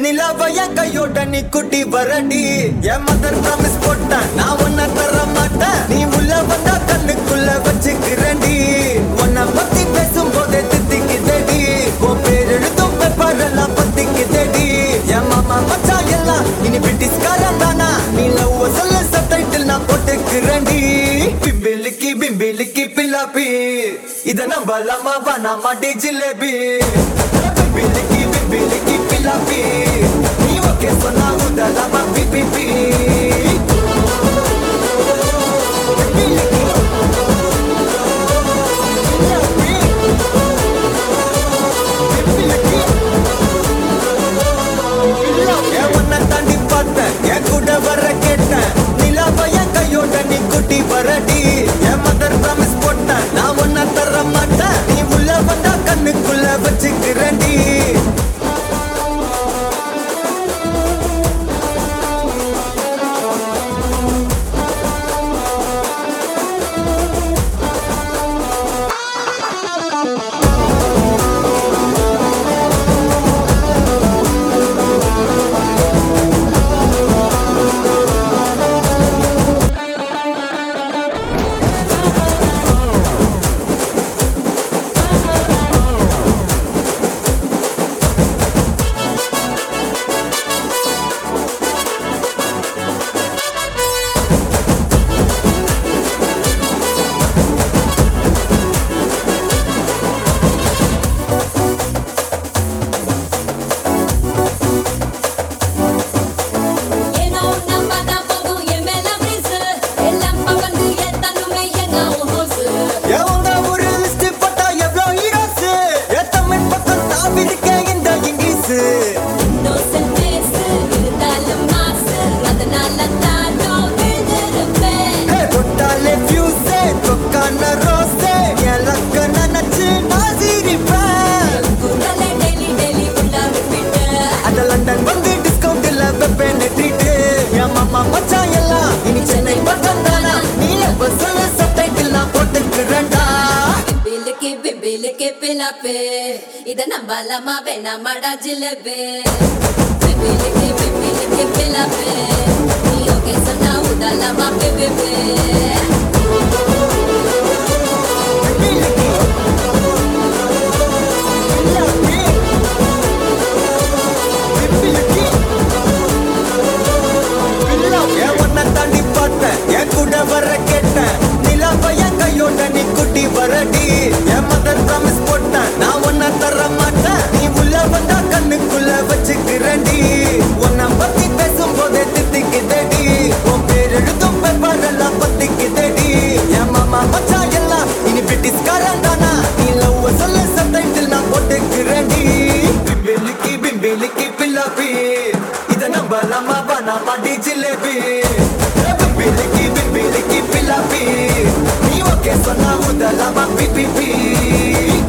நிலவைய கையோட நீ குட்டி வரடி என் மதர் ப்ராமிஸ் போட்டேன் நான் உன்ன தர மாட்டேன் நீ உள்ள வந்தா கண்ணுக்குள்ள வச்சுக்கிறேன்டி உன்னை பத்தி பேசும்போதே தித்திக்குதடி உன் பேர் எழுதும் பேப்பரெல்லாம் பத்திக்குதடி என் மாமா மச்சான் எல்லாம் இனி பிரிட்டிஷ்காரன் தானா நீ லவ் சொல்ல சப்டைட்டில் நான் போட்டுக்கிறேன்டி பிம்பிலிக்கி பிம்பிலிக்கி பில்லாப்பி இத நம்பலாமா வேணாமா டி ஜிலேபி பிம்பிலிக்கி பிம்பிலிக்கி பில்லாப்பி நீ ஓகே சொன்னா உதலாமா பிபிபி என் உன்னை தாண்டி பார்த்தேன் என் கூட வர கேட்டேன் நிலாவை என் கையோட நீ குட்டி வரடி என் மதர் ப்ராமிஸ் போட்டேன் நான் உன்னை தர மாட்டேன் நீ உள்ள வந்தா கண்ணுக்குள்ள வச்சுக்கிறேன்டி ஏனோ நம்பதான் போகும் என் மேல breeze. எல்லாம் பறந்து எத்தனுமே எங்க ஹோஸ் எவங்க ஒரு லிஸ்ட் போட்டா எவ்வளோ ஹீரோஸ் என் தமிழ் பக்கம் தாவி இருக்கேன் இந்த இங்கிலீஷ் இன்னோசல் பேசு இருந்தாலும் மாசு அதனால தானோ விழுந்திருப்பேன் ஹே, தொட்டாலே fuse, தொக்கான rose, என் luck அ நினைச்சு நான் சிரிப்பேன். குரலை டெய்லி டெய்லி உள்ள விட்டு அட லண்டன் வந்து discount ல வைப்பேன் treat. என் மாமா மச்சான் எல்லாம் இனி சென்னை பக்கம் தானா? நீ எப்ப சொல்லு, subtitle நான் போட்டுக்கிறேன்டா. பிபிலுக்கு பிபிலுக்கு பிலாப்பே இத நம்பலாமா வேணாமாடா ஜிலேபி பிபிலுக்கு பிபிலுக்கு பிலாப்பே நீ ஓகே சொன்னா உடலாமா பிபிபி என் உன்னை தாண்டி பார்த்தேன், என் கூட வர கேட்டேன். நிலாவை என் கையோட நீ குட்டி வரடி. என் mother promise போட்டேன், நான் உன்னை தர மாட்டேன். நீ உள்ள வந்தா கண்ணுக்குள்ள வச்சுக்கிறேன்டி. உன்னை பத்தி பேசும்போதே தித்திக்குதடி. உன் பேர் எழுதும் paper எல்லாம் பத்திக்குதடி. என் மாமா மச்சான் எல்லாம் இனி பிரிட்டிஷ்காரன் தானா? நீ love அ சொல்லு, subtitle நான் போட்டுக்கிறேன்டி. பிம்பிலிக்கி, பிம்பிலிக்கி, பில்லாப்பி. இத நம்பலாமா வேணாமா டி ஜிலேபி பிம்பிலிக்கி பிம்பிலிக்கி பில்லாப்பி நீ ஓகே சொன்னா உதலாமா பிபிபி